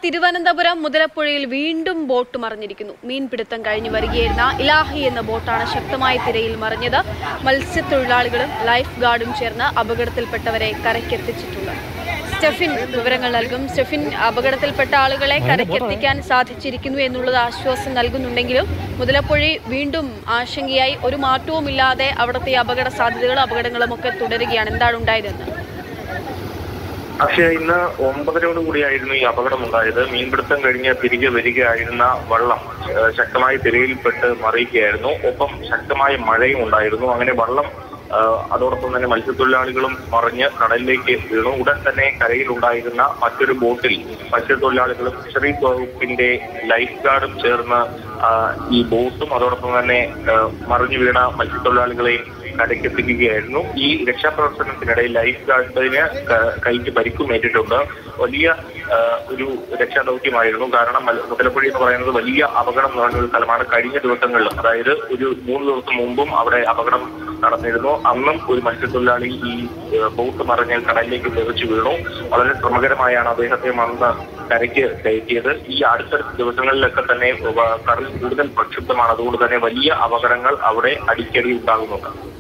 തിരുവനന്തപുരം മുതലപ്പുഴയിൽ വീണ്ടും ബോട്ട് മറിഞ്ഞിരിക്കുന്നു മീൻപിടുത്തം കഴിഞ്ഞു വരികയായിരുന്ന ഇലാഹി എന്ന ബോട്ടാണ് ശക്തമായ തിരയിൽ മറിഞ്ഞത് മത്സ്യത്തൊഴിലാളികളും ലൈഫ് ഗാർഡും ചേർന്ന് അപകടത്തിൽപ്പെട്ടവരെ കരയ്ക്കെത്തിച്ചിട്ടുണ്ട് സ്റ്റെഫിൻ വിവരങ്ങൾ നൽകും സ്റ്റെഫിൻ അപകടത്തിൽപ്പെട്ട ആളുകളെ കരയ്ക്കെത്തിക്കാൻ സാധിച്ചിരിക്കുന്നു എന്നുള്ളത് ആശ്വാസം നൽകുന്നുണ്ടെങ്കിലും മുതലപ്പുഴ വീണ്ടും ആശങ്കയായി ഒരു മാറ്റവുമില്ലാതെ അവിടുത്തെ അപകട സാധ്യതകളും അപകടങ്ങളും ഒക്കെ തുടരുകയാണ് എന്താണ് ഉണ്ടായതെന്ന് അക്ഷയ ഇന്ന് ഒമ്പതരോട് കൂടിയായിരുന്നു ഈ അപകടം ഉണ്ടായത് മീൻപിടുത്തം കഴിഞ്ഞ് തിരികെ വരികയായിരുന്ന വള്ളം ഏഹ്, ശക്തമായി തിരയിൽപ്പെട്ട് മറിയുകയായിരുന്നു ഒപ്പം ശക്തമായ മഴയും ഉണ്ടായിരുന്നു അങ്ങനെ വള്ളം ഏഹ്, അതോടൊപ്പം തന്നെ മത്സ്യത്തൊഴിലാളികളും മറിഞ്ഞ് കടലിലേക്ക് വീണു ഉടൻ തന്നെ കരയിലുണ്ടായിരുന്ന മറ്റൊരു ബോട്ടിൽ മത്സ്യത്തൊഴിലാളികളും ഫിഷറീസ് വകുപ്പിന്റെ ലൈഫ് ഗാർഡും ചേർന്ന് ആ, ഈ ബോട്ടും അതോടൊപ്പം തന്നെ ഏഹ്, മറിഞ്ഞു വീണ മത്സ്യത്തൊഴിലാളികളെയും കരയ്ക്കെത്തിക്കുകയായിരുന്നു ഈ രക്ഷാപ്രവർത്തനത്തിനിടയിൽ ലൈഫ് ഗാർഡിന് ക- കൈക്ക് പരിക്കുമേറ്റിട്ടുണ്ട് വലിയ ആ, ഒരു രക്ഷാദൗത്യമായിരുന്നു കാരണം മല- മുതലപ്പുഴ എന്ന് പറയുന്നത് വലിയ അപകടം നിറഞ്ഞ ഒരു സ്ഥലമാണ് കഴിഞ്ഞ ദിവസങ്ങളിൽ അതായത് ഒരു മൂന്ന് ദിവസം മുമ്പും അവിടെ അപകടം നടന്നിരുന്നു അന്നും ഒരു മത്സ്യത്തൊഴിലാളി ഈ ആ, ബോട്ട് മറിഞ്ഞ് കടലിലേക്ക് തെറിച്ചു വീണു വളരെ ശ്രമകരമായാണ് അദ്ദേഹത്തെ അന്ന് കരയ്ക്ക് കയറ്റിയത് ഈ അടുത്ത ദിവസങ്ങളിലൊക്കെ തന്നെ വ- കടൽ കൂടുതൽ പ്രക്ഷുബ്ധമാണ് അതുകൊണ്ട് തന്നെ വലിയ അപകടങ്ങൾ അവിടെ അടിക്കടി ഉണ്ടാകുന്നുണ്ട്